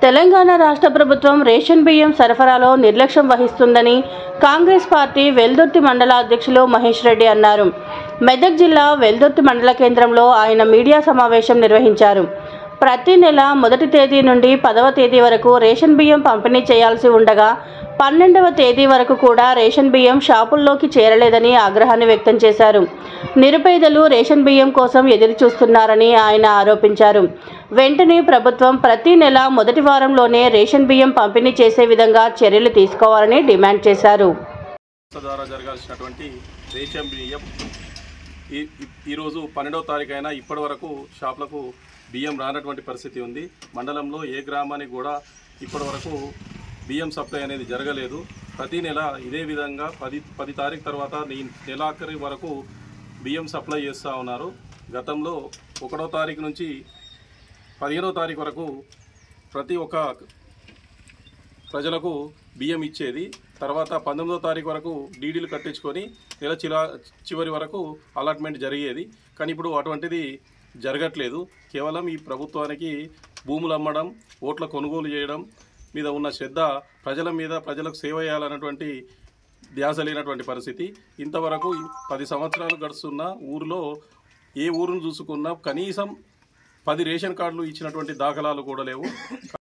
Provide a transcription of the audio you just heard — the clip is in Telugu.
తెలంగాణ రాష్ట్ర ప్రభుత్వం రేషన్ బియ్యం సరఫరాలో నిర్లక్ష్యం వహిస్తుందని కాంగ్రెస్ పార్టీ వెల్దుర్తి మండల అధ్యక్షులు మహేష్ రెడ్డి అన్నారు మెదక్ జిల్లా వెల్దుర్తి మండల కేంద్రంలో ఆయన మీడియా సమావేశం నిర్వహించారు ప్రతి నెల మొదటి తేదీ నుండి పదవ తేదీ వరకు రేషన్ బియ్యం పంపిణీ చేయాల్సి ఉండగా పన్నెండవ తేదీ వరకు కూడా రేషన్ బియ్యం షాపుల్లోకి చేరలేదని ఆగ్రహాన్ని వ్యక్తం చేశారు నిరుపేదలు రేషన్ బియ్యం కోసం ఎదురు చూస్తున్నారని ఆయన ఆరోపించారు వెంటనే ప్రభుత్వం ప్రతి నెల మొదటి వారంలోనే రేషన్ బియ్యం పంపిణీ చేసే విధంగా చర్యలు తీసుకోవాలని డిమాండ్ చేశారు సంస్థ ద్వారా జరగాల్సినటువంటి రేషన్ బియ్యం ఈ ఈ- ఈరోజు పన్నెండవ తారీఖు అయినా ఇప్పటి వరకు షాపులకు బియ్యం రానటువంటి పరిస్థితి ఉంది మండలంలో ఏ గ్రామానికి కూడా ఇప్పటి వరకు బియ్యం సప్లై అనేది జరగలేదు ప్రతి నెల ఇదే విధంగా పది పది తారీఖు తర్వాత ఈ నెలాఖరి వరకు బియ్యం సప్లై చేస్తూ ఉన్నారు గతంలో ఒకటో తారీఖు నుంచి పదిహేనో తారీఖు వరకు ప్రతి ఒక్క ప్రజలకు బియ్యం ఇచ్చేది తర్వాత పంతొమ్మిదో తారీఖు వరకు డీడీలు కట్టించుకొని నెల చిలా చివరి వరకు అలాట్మెంట్ జరిగేది కానీ ఇప్పుడు అటువంటిది జరగట్లేదు కేవలం ఈ ప్రభుత్వానికి భూములు అమ్మడం ఓట్ల కొనుగోలు చేయడం మీద ఉన్న శ్రద్ధ ప్రజల మీద ప్రజలకు సేవ చేయాలన్నటువంటి ధ్యాస లేనటువంటి పరిస్థితి ఇంతవరకు పది సంవత్సరాలు గడుస్తున్న ఊరిలో ఏ ఊరును చూసుకున్నా కనీసం పది రేషన్ కార్డులు ఇచ్చినటువంటి దాఖలాలు కూడా లేవు